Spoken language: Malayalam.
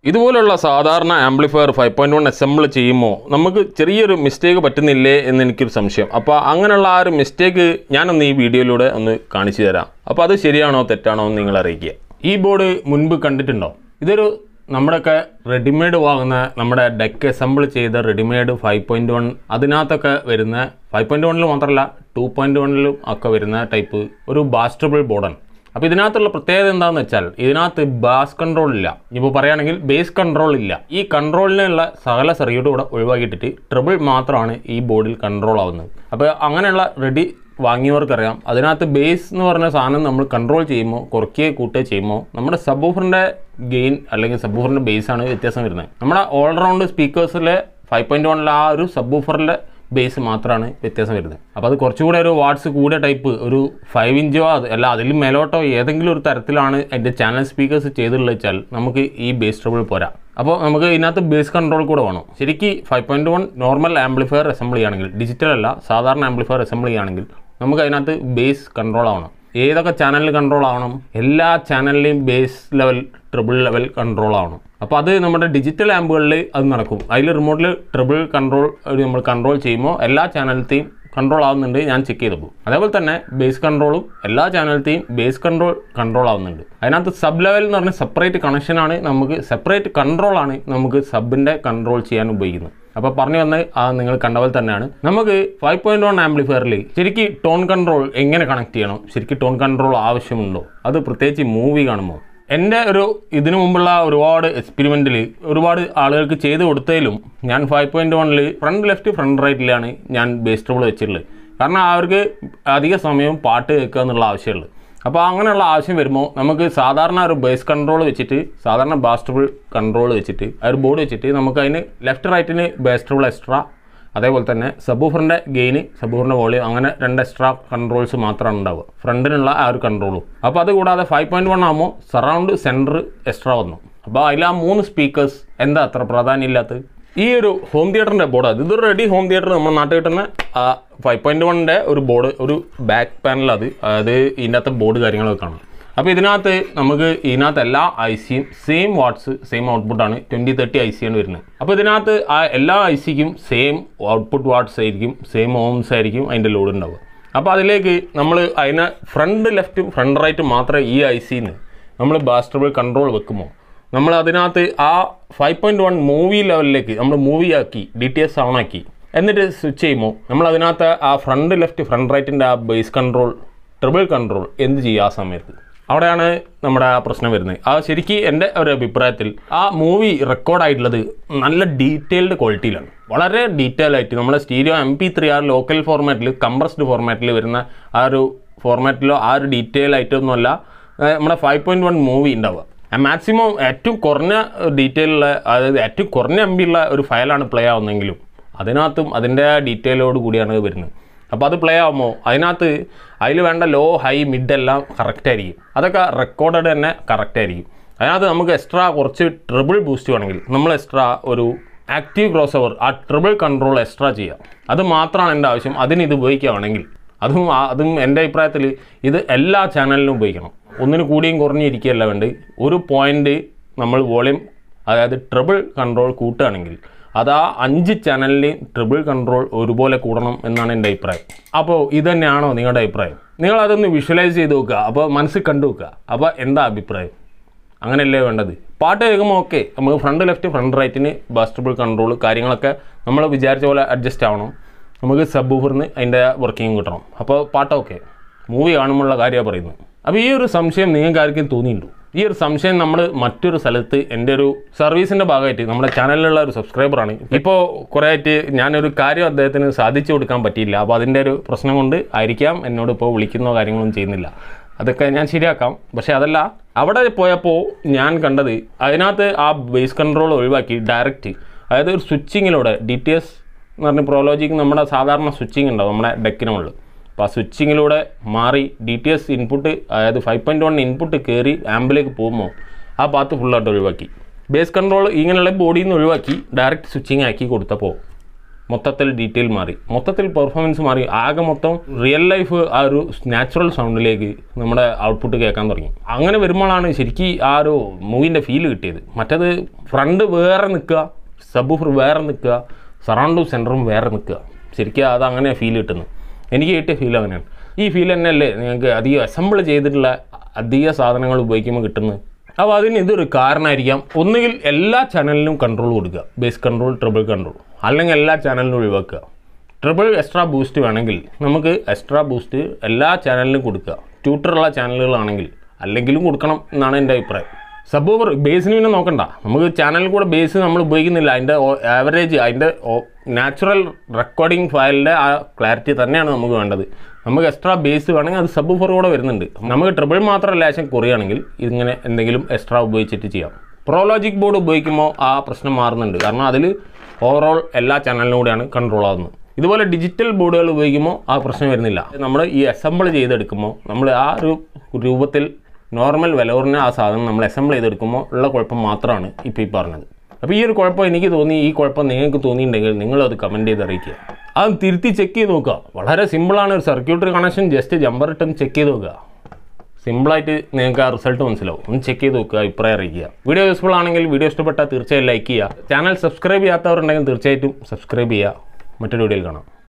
ഇതുപോലുള്ള സാധാരണ amplifier five point one assemble ചെയ്യുമ്പോൾ നമുക്ക് ചെറിയൊരു മിസ്റ്റേക്ക് പറ്റുന്നില്ലേ എന്ന് എനിക്കൊരു സംശയം അപ്പോൾ അങ്ങനെയുള്ള ആ ഒരു മിസ്റ്റേക്ക് ഞാനൊന്ന് ഈ വീഡിയോയിലൂടെ ഒന്ന് കാണിച്ചു തരാം അപ്പോൾ അത് ശരിയാണോ തെറ്റാണോ എന്ന് നിങ്ങൾ അറിയിക്കുക ഈ ബോർഡ് മുൻപ് കണ്ടിട്ടുണ്ടോ ഇതൊരു നമ്മുടെയൊക്കെ റെഡിമെയ്ഡ് വാങ്ങുന്ന നമ്മുടെ ഡെക്ക് അസംബിൾ ചെയ്ത റെഡിമെയ്ഡ് ഫൈവ് പോയിൻറ്റ് വൺ അതിനകത്തൊക്കെ വരുന്ന ഫൈവ് പോയിൻറ്റ് വണ്ണിൽ മാത്രമല്ല ടു പോയിൻറ്റ് വണ്ണിലും ഒക്കെ വരുന്ന ടൈപ്പ് ഒരു ബാസ്റ്റബിൾ ബോർഡാണ് അപ്പോൾ ഇതിനകത്തുള്ള പ്രത്യേകത എന്താണെന്ന് വെച്ചാൽ ഇതിനകത്ത് ബാസ് കൺട്രോൾ ഇല്ല ഇപ്പോൾ പറയുകയാണെങ്കിൽ ബേസ് കൺട്രോൾ ഇല്ല ഈ കൺട്രോളിനുള്ള സകല സർക്യൂട്ട് ഇവിടെ ഒഴിവാക്കിയിട്ടിട്ട് ട്രിബിൾ മാത്രമാണ് ഈ ബോർഡിൽ കൺട്രോൾ ആവുന്നത് അപ്പോൾ അങ്ങനെയുള്ള റെഡി വാങ്ങിയവർക്കറിയാം അതിനകത്ത് ബേസ് എന്ന് പറഞ്ഞ സാധനം നമ്മൾ കൺട്രോൾ ചെയ്യുമ്പോൾ കുറയ്ക്കുകയോ കൂട്ടുകയോ ചെയ്യുമ്പോൾ നമ്മുടെ സബ്ബൂഫറിൻ്റെ ഗെയിൻ അല്ലെങ്കിൽ സബ്ബൂഫറിൻ്റെ ബേസ് ആണ് വ്യത്യാസം വരുന്നത് നമ്മുടെ ഓൾറൗണ്ട് സ്പീക്കേഴ്സിലെ ഫൈവ് പോയിൻറ്റ് വണ്ണിലെ ആ ഒരു സബ്ബൂഫറിൻ്റെ ബേസ് മാത്രമാണ് വ്യത്യാസം വരുന്നത് അപ്പോൾ അത് കുറച്ചുകൂടെ ഒരു വാട്സ് കൂടിയ ടൈപ്പ് ഒരു ഫൈവ് ഇഞ്ചോ അത് അല്ല അതിലും മേലോട്ടോ ഏതെങ്കിലും ഒരു തരത്തിലാണ് അതിൻ്റെ ചാനൽ സ്പീക്കേഴ്സ് ചെയ്തിട്ടുള്ളത് വെച്ചാൽ നമുക്ക് ഈ ബേസ് ട്രബിൾ പോരാ അപ്പോൾ നമുക്ക് ഇതിനകത്ത് ബേസ് കൺട്രോൾ കൂടെ വേണം ശരിക്കും five point one normal amplifier assemble ചെയ്യുകയാണെങ്കിൽ ഡിജിറ്റൽ അല്ല സാധാരണ ആംപ്ലിഫയർ അസംബിൾ ചെയ്യുകയാണെങ്കിൽ നമുക്ക് അതിനകത്ത് ബേസ് കൺട്രോൾ ആവണം ഏതൊക്കെ ചാനലിൽ കൺട്രോൾ ആവണം എല്ലാ ചാനലിലെയും bass level treble level control ആവണം അപ്പോൾ അത് നമ്മുടെ ഡിജിറ്റൽ ആമ്പുകളിൽ അത് നടക്കും അതിൽ റിമോട്ടിൽ ട്രിബിൾ കൺട്രോൾ നമ്മൾ കൺട്രോൾ ചെയ്യുമ്പോൾ എല്ലാ ചാനലത്തെയും കൺട്രോൾ ആവുന്നുണ്ട് ഞാൻ ചെക്ക് ചെയ്തപ്പോൾ അതേപോലെ തന്നെ ബേസ് കൺട്രോളും എല്ലാ ചാനലത്തെയും ബേസ് കൺട്രോൾ കൺട്രോൾ ആവുന്നുണ്ട് അതിനകത്ത് സബ് ലെവൽ എന്ന് പറഞ്ഞ സെപ്പറേറ്റ് കണക്ഷനാണ് നമുക്ക് സെപ്പറേറ്റ് കൺട്രോളാണ് നമുക്ക് സബിൻ്റെ കൺട്രോൾ ചെയ്യാൻ ഉപയോഗിക്കുന്നത് അപ്പോൾ പറഞ്ഞു വന്നത് ആ നിങ്ങൾ കണ്ട പോലെ തന്നെയാണ് നമുക്ക് ഫൈവ് പോയിൻറ്റ് വൺ ആംപ്ലിഫയറിൽ ശരിക്കും ടോൺ കൺട്രോൾ എങ്ങനെ കണക്ട് ചെയ്യണം ശരിക്കും ടോൺ കൺട്രോൾ ആവശ്യമുണ്ടോ അത് പ്രത്യേകിച്ച് മൂവി കാണുമ്പോൾ എൻ്റെ ഒരു ഇതിനു മുമ്പുള്ള ഒരുപാട് എക്സ്പെരിമെൻറ്റിൽ ഒരുപാട് ആളുകൾക്ക് ചെയ്ത് കൊടുത്തതിലും ഞാൻ ഫൈവ് പോയിൻറ്റ് വണ്ണിൽ ഫ്രണ്ട് ലെഫ്റ്റ് ഫ്രണ്ട് റൈറ്റിലാണ് ഞാൻ ബേസ് ട്രബിൾ വെച്ചിട്ടുള്ളത് കാരണം അവർക്ക് അധിക സമയം പാട്ട് കേൾക്കുക എന്നുള്ള ആവശ്യമുള്ളൂ അപ്പോൾ അങ്ങനെയുള്ള ആവശ്യം വരുമ്പോൾ നമുക്ക് സാധാരണ ഒരു ബേസ് കൺട്രോൾ വെച്ചിട്ട് സാധാരണ ബാസ്റ്റബിൾ കൺട്രോൾ വെച്ചിട്ട് ആ ഒരു ബോർഡ് വെച്ചിട്ട് നമുക്ക് അതിന് ലെഫ്റ്റ് റൈറ്റിന് ബേസ്റ്റബിൾ എക്സ്ട്രാ അതേപോലെ തന്നെ സബൂഫറിൻ്റെ ഗെയിന് സബൂഫറിൻ്റെ വോളിയം അങ്ങനെ രണ്ട് എക്സ്ട്രാ കൺട്രോൾസ് മാത്രമാണ് ഉണ്ടാവുക ഫ്രണ്ടിനുള്ള ആ ഒരു കൺട്രോളും അപ്പോൾ അത് കൂടാതെ ഫൈവ് പോയിൻറ്റ് വൺ ആകുമ്പോൾ സറൗണ്ട് സെൻറ്റർ എക്സ്ട്രാ വന്നു അപ്പോൾ അതിൽ ആ മൂന്ന് സ്പീക്കേഴ്സ് എന്താ അത്ര പ്രാധാന്യമില്ലാത്തത് ഈ ഒരു ഹോം തിയേറ്ററിൻ്റെ ബോർഡ് അത് ഇതൊരു റെഡി ഹോം തിയേറ്റർ നമ്മൾ നാട്ടിൽ കിട്ടുന്ന ആ ഫൈവ് പോയിൻറ്റ് വണ്ണിൻ്റെ ഒരു ബോർഡ് ഒരു ബാക്ക് പാനൽ അത് അത് ഇതിനകത്തെ ബോർഡ് കാര്യങ്ങളൊക്കെ കാണും അപ്പോൾ ഇതിനകത്ത് നമുക്ക് ഇതിനകത്ത് എല്ലാ ഐ സിയും സെയിം വാട്ട്സ് സെയിം ഔട്ട്പുട്ടാണ് ട്വൻറ്റി തേർട്ടി ഐ സിയാണ് വരുന്നത് അപ്പോൾ ഇതിനകത്ത് ആ എല്ലാ ഐ സിക്കും സെയിം ഔട്ട്പുട്ട് വാട്ട്സ് ആയിരിക്കും സെയിം ഓംസ് ആയിരിക്കും അതിൻ്റെ ലോഡ് ഉണ്ടാവുക അപ്പോൾ അതിലേക്ക് നമ്മൾ അതിനെ ഫ്രണ്ട് ലെഫ്റ്റും ഫ്രണ്ട് റൈറ്റും മാത്രമേ ഈ ഐ സിന്ന് നമ്മൾ ബാസ്റ്റബിൾ കൺട്രോൾ വെക്കുമ്പോൾ നമ്മൾ അതിനകത്ത് ആ ഫൈവ് പോയിൻറ്റ് വൺ മൂവി ലെവലിലേക്ക് നമ്മൾ മൂവി ആക്കി ഡി ടി എസ് ഓണാക്കി എന്നിട്ട് സ്വിച്ച് ചെയ്യുമ്പോൾ നമ്മൾ അതിനകത്ത് ആ ഫ്രണ്ട് ലെഫ്റ്റ് ഫ്രണ്ട് റൈറ്റിൻ്റെ ആ ബേസ് കൺട്രോൾ ട്രിബിൾ കൺട്രോൾ എന്ത് ചെയ്യും ആ സമയത്ത് അവിടെയാണ് നമ്മുടെ ആ പ്രശ്നം വരുന്നത് ആ ശരിക്കും എൻ്റെ ഒരു അഭിപ്രായത്തിൽ ആ മൂവി റെക്കോർഡായിട്ടുള്ളത് നല്ല ഡീറ്റെയിൽഡ് ക്വാളിറ്റിയിലാണ് വളരെ ഡീറ്റെയിൽ ആയിട്ട് നമ്മുടെ സ്റ്റീരിയോ എം പി ത്രീ ആ ലോക്കൽ ഫോർമാറ്റിൽ കംപ്രസ്ഡ് ഫോർമാറ്റിൽ വരുന്ന ആ ഒരു ഫോർമാറ്റിലോ ആ ഒരു ഡീറ്റെയിൽ ആയിട്ടൊന്നുമല്ല ഏഹ് നമ്മുടെ ഫൈവ് പോയിൻറ്റ് വൺ മൂവി ഉണ്ടാവുക മാക്സിമം ഏറ്റവും കുറഞ്ഞ ഡീറ്റെയിലുള്ള അതായത് ഏറ്റവും കുറഞ്ഞ എം ബി ഉള്ള ഒരു ഫയലാണ് പ്ലേ ആവുന്നെങ്കിലും അതിനകത്തും അതിൻ്റെ ഡീറ്റെയിലോട് കൂടിയാണ് ഇത് വരുന്നത് അപ്പോൾ അത് പ്ലേ ആകുമ്പോൾ അതിനകത്ത് അതിൽ വേണ്ട ലോ ഹൈ മിഡ് എല്ലാം കറക്റ്റ് ആയിരിക്കും അതൊക്കെ റെക്കോർഡഡ് തന്നെ കറക്റ്റ് ആയിരിക്കും അതിനകത്ത് നമുക്ക് എക്സ്ട്രാ കുറച്ച് ട്രിബിൾ ബൂസ്റ്റ് വേണമെങ്കിൽ നമ്മൾ എക്സ്ട്രാ ഒരു ആക്റ്റീവ് ക്രോസ് ഓവർ ആ ട്രിബിൾ കൺട്രോൾ എക്സ്ട്രാ ചെയ്യാം അത് മാത്രമാണ് എൻ്റെ ആവശ്യം അതിന് ഇത് ഉപയോഗിക്കുകയാണെങ്കിൽ അതും ആ- അതും എൻ്റെ അഭിപ്രായത്തിൽ ഇത് എല്ലാ ചാനലിലും ഉപയോഗിക്കണം ഒന്നിന് കൂടിയും കുറഞ്ഞും ഇരിക്കുകയല്ല വേണ്ടത് ഒരു പോയിൻ്റ് നമ്മൾ വോളിയം അതായത് ട്രിബിൾ കൺട്രോൾ കൂട്ടുകയാണെങ്കിൽ അത് ആ അഞ്ച് ചാനലിലെയും ട്രിബിൾ കൺട്രോൾ ഒരുപോലെ കൂടണം എന്നാണ് എൻ്റെ അഭിപ്രായം അപ്പോൾ ഇത് തന്നെയാണോ നിങ്ങളുടെ അഭിപ്രായം നിങ്ങൾ അതൊന്ന് വിഷ്വലൈസ് ചെയ്ത് നോക്കുക അപ്പോൾ മനസ്സിൽ കണ്ടു വെക്കുക അപ്പോൾ എന്താ അഭിപ്രായം അങ്ങനെയല്ലേ വേണ്ടത് പാട്ട് കേൾക്കുമ്പോൾ ഓക്കെ നമുക്ക് ഫ്രണ്ട് ലെഫ്റ്റ് ഫ്രണ്ട് റൈറ്റിന് ബാസ്റ്റബിൾ കൺട്രോൾ കാര്യങ്ങളൊക്കെ നമ്മൾ വിചാരിച്ച പോലെ അഡ്ജസ്റ്റ് ആവണം നമുക്ക് സബ് ഊഫറിന് അതിൻ്റെ വർക്കിംഗ് കിട്ടണം അപ്പോൾ പാട്ട് ഓക്കെ മൂവി കാണുമ്പോഴുള്ള കാര്യമാണ് പറയുന്നത് അപ്പോൾ ഈ ഒരു സംശയം നിങ്ങൾക്ക് ആർക്കും തോന്നിയിട്ടുണ്ടോ ഈ ഒരു സംശയം നമ്മൾ മറ്റൊരു സ്ഥലത്ത് എൻ്റെ ഒരു സർവീസിൻ്റെ ഭാഗമായിട്ട് നമ്മുടെ ചാനലിലുള്ള ഒരു സബ്സ്ക്രൈബറാണ് ഇപ്പോൾ കുറേ ആയിട്ട് ഞാനൊരു കാര്യം അദ്ദേഹത്തിന് സാധിച്ചു കൊടുക്കാൻ പറ്റിയില്ല അപ്പോൾ അതിൻ്റെ ഒരു പ്രശ്നം കൊണ്ട് ആയിരിക്കാം എന്നോട് ഇപ്പോൾ വിളിക്കുന്നോ കാര്യങ്ങളൊന്നും ചെയ്യുന്നില്ല അതൊക്കെ ഞാൻ ശരിയാക്കാം പക്ഷേ അതല്ല അവിടെ പോയപ്പോൾ ഞാൻ കണ്ടത് അതിനകത്ത് ആ ബേസ് കൺട്രോൾ ഒഴിവാക്കി ഡയറക്റ്റ് അതായത് ഒരു സ്വിച്ചിങ്ങിലൂടെ ഡി ടി എസ് എന്ന് പറഞ്ഞ പ്രോലോജിക്ക് നമ്മുടെ സാധാരണ സ്വിച്ചിങ് ഉണ്ടാവും നമ്മുടെ ഡെക്കിനുള്ളിൽ അപ്പോൾ ആ സ്വിച്ചിങ്ങിലൂടെ മാറി ഡി ടി എസ് ഇൻപുട്ട് അതായത് ഫൈവ് പോയിൻറ്റ് വൺ ഇൻപുട്ട് കയറി ആമ്പിലേക്ക് പോകുമ്പോൾ ആ പാത്ത് ഫുള്ളായിട്ട് ഒഴിവാക്കി ബേസ് കൺട്രോൾ ഇങ്ങനെയുള്ള ബോഡിയിൽ നിന്ന് ഒഴിവാക്കി ഡയറക്റ്റ് സ്വിച്ചിങ് ആക്കി കൊടുത്തപ്പോൾ മൊത്തത്തിൽ ഡീറ്റെയിൽ മാറി മൊത്തത്തിൽ പെർഫോമൻസ് മാറി ആകെ മൊത്തം റിയൽ ലൈഫ് ആ ഒരു നാച്ചുറൽ സൗണ്ടിലേക്ക് നമ്മുടെ ഔട്ട്പുട്ട് കേൾക്കാൻ തുടങ്ങി അങ്ങനെ വരുമ്പോഴാണ് ശരിക്കും ആ ഒരു മൂവിൻ്റെ ഫീൽ കിട്ടിയത് മറ്റത് ഫ്രണ്ട് വേറെ നിൽക്കുക സബ് വേറെ നിൽക്കുക സറൗണ്ടും സെൻറ്ററും വേറെ നിൽക്കുക ശരിക്കും അത് അങ്ങനെ ഫീൽ കിട്ടുന്നത് എനിക്ക് കിട്ടിയ ഫീൽ അങ്ങനെയാണ് ഈ ഫീൽ തന്നെയല്ലേ നിങ്ങൾക്ക് അധികം അസംബിൾ ചെയ്തിട്ടുള്ള അധിക സാധനങ്ങൾ ഉപയോഗിക്കുമ്പോൾ കിട്ടുന്നത് അപ്പോൾ അതിന് ഇതൊരു കാരണമായിരിക്കാം ഒന്നുകിൽ എല്ലാ ചാനലിനും കൺട്രോൾ കൊടുക്കുക ബേസ് കൺട്രോൾ ട്രിപ്പിൾ കൺട്രോൾ അല്ലെങ്കിൽ എല്ലാ ചാനലിനും ഒഴിവാക്കുക ട്രിപ്പിൾ എക്സ്ട്രാ ബൂസ്റ്റ് വേണമെങ്കിൽ നമുക്ക് എക്സ്ട്രാ ബൂസ്റ്റ് എല്ലാ ചാനലിനും കൊടുക്കുക ട്യൂട്ടറുള്ള ചാനലുകളാണെങ്കിൽ അല്ലെങ്കിലും കൊടുക്കണം എന്നാണ് എൻ്റെ അഭിപ്രായം സബ് ഓവർ ബേസിന് പിന്നെ നോക്കണ്ട നമുക്ക് ചാനലിൽ കൂടെ ബേസ് നമ്മൾ ഉപയോഗിക്കുന്നില്ല അതിൻ്റെ ആവറേജ് അതിൻ്റെ നാച്ചുറൽ റെക്കോർഡിംഗ് ഫയലിൻ്റെ ആ ക്ലാരിറ്റി തന്നെയാണ് നമുക്ക് വേണ്ടത് നമുക്ക് എക്സ്ട്രാ ബേസ് വേണമെങ്കിൽ അത് സബ് ഓഫർ കൂടെ വരുന്നുണ്ട് നമുക്ക് ട്രിപ്പിൾ മാത്രം ലേശം കുറയുകയാണെങ്കിൽ ഇതിങ്ങനെ എന്തെങ്കിലും എക്സ്ട്രാ ഉപയോഗിച്ചിട്ട് ചെയ്യാം പ്രോലോജിക് ബോർഡ് ഉപയോഗിക്കുമ്പോൾ ആ പ്രശ്നം മാറുന്നുണ്ട് കാരണം അതിൽ ഓവറോൾ എല്ലാ ചാനലിനും കൂടെയാണ് കൺട്രോൾ ആകുന്നത് ഇതുപോലെ ഡിജിറ്റൽ ബോർഡുകൾ ഉപയോഗിക്കുമ്പോൾ ആ പ്രശ്നം വരുന്നില്ല നമ്മൾ ഈ അസംബിൾ ചെയ്തെടുക്കുമ്പോൾ നമ്മൾ ആ ഒരു രൂപത്തിൽ നോർമൽ വിലവറിന് ആ സാധനം നമ്മൾ അസംബിൾ ചെയ്തെടുക്കുമ്പോൾ ഉള്ള കുഴപ്പം മാത്രമാണ് ഇപ്പോൾ ഈ പറഞ്ഞത് അപ്പോൾ ഈ ഒരു കുഴപ്പം എനിക്ക് തോന്നി ഈ കുഴപ്പം നിങ്ങൾക്ക് തോന്നിയിട്ടുണ്ടെങ്കിൽ നിങ്ങളത് കമൻറ്റ് ചെയ്ത് അറിയിക്കുക അത് തിരുത്തി ചെക്ക് ചെയ്ത് നോക്കുക വളരെ സിമ്പിളാണ് ഒരു സർക്യൂട്ടറി കണക്ഷൻ ജസ്റ്റ് ജമ്പർ ഇട്ടൊന്ന് ചെക്ക് ചെയ്ത് നോക്കുക സിമ്പിളായിട്ട് നിങ്ങൾക്ക് ആ റിസൾട്ട് മനസ്സിലാവും ഒന്ന് ചെക്ക് ചെയ്ത് നോക്കുക അഭിപ്രായം അറിയിക്കുക വീഡിയോ യൂസ്ഫുൾ ആണെങ്കിൽ വീഡിയോ ഇഷ്ടപ്പെട്ടാൽ തീർച്ചയായും ലൈക്ക് ചെയ്യുക ചാനൽ സബ്സ്ക്രൈബ് ചെയ്യാത്തവരുണ്ടെങ്കിൽ തീർച്ചയായിട്ടും സബ്സ്ക്രൈബ് ചെയ്യുക മറ്റൊരു വീഡിയോയിൽ കാണാം